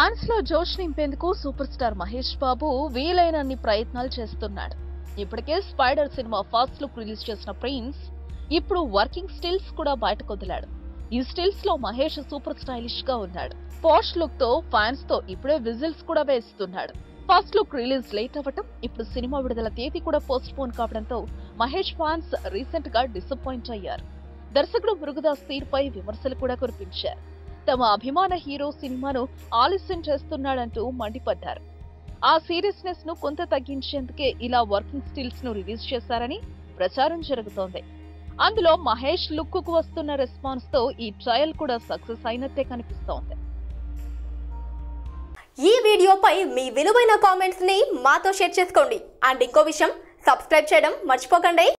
fans లో జోష్ నింపేందుకు సూపర్ స్టార్ మహేష్ బాబు వీలైనన్ని ప్రయత్నాలు చేస్తున్నాడు ఇప్పటికే Spyder cinema first look release చేసిన ప్రిన్స్ ఇప్పుడు వర్కింగ్ స్టిల్స్ కూడా బయటకు వదిలాడు ఈ స్టిల్స్ లో మహేష్ సూపర్ స్టైలిష్ గా ఉన్నాడు పోష్ లుక్ తో ఫ్యాన్స్ తో ఇప్పుడే విజిల్స్ కూడా వేస్తున్నాడు ఫస్ట్ లుక్ రిలీజ్ లేట్ అవ్వటం ఇప్పుడు సినిమా విడుదల తేదీ కూడా పోస్ట్ పోన్ కావడంతో మహేష్ ఫ్యాన్స్ రీసెంట్ గా డిసప్పాయింట్ అయ్యారు దర్శకుడు మురుగదాస్ తీరుపై విమర్శలు కూడా కురిపించారు తమ అభిమాన హీరో సినిమాను ఆలస్యం చేస్తున్నాడంటూ మండిపడ్డారు ఆ సీరియస్నెస్ ను కొంత తగ్గించేందుకే ఇలా వర్కింగ్ స్టిల్స్ ను రిలీజ్ చేశారని ప్రచారం జరుగుతోంది అందులో మహేష్ లుక్ కు వస్తున్న రెస్పాన్స్ తో ఈ ట్రయల్ కూడా సక్సెస్ అయినట్టే కనిపిస్తోంది ఈ వీడియోపై మీ విలువైన కామెంట్స్ ని మాతో షేర్ చేసుకోండి అండ్ ఇంకో విషయం సబ్స్క్రైబ్ చేయడం మర్చిపోకండి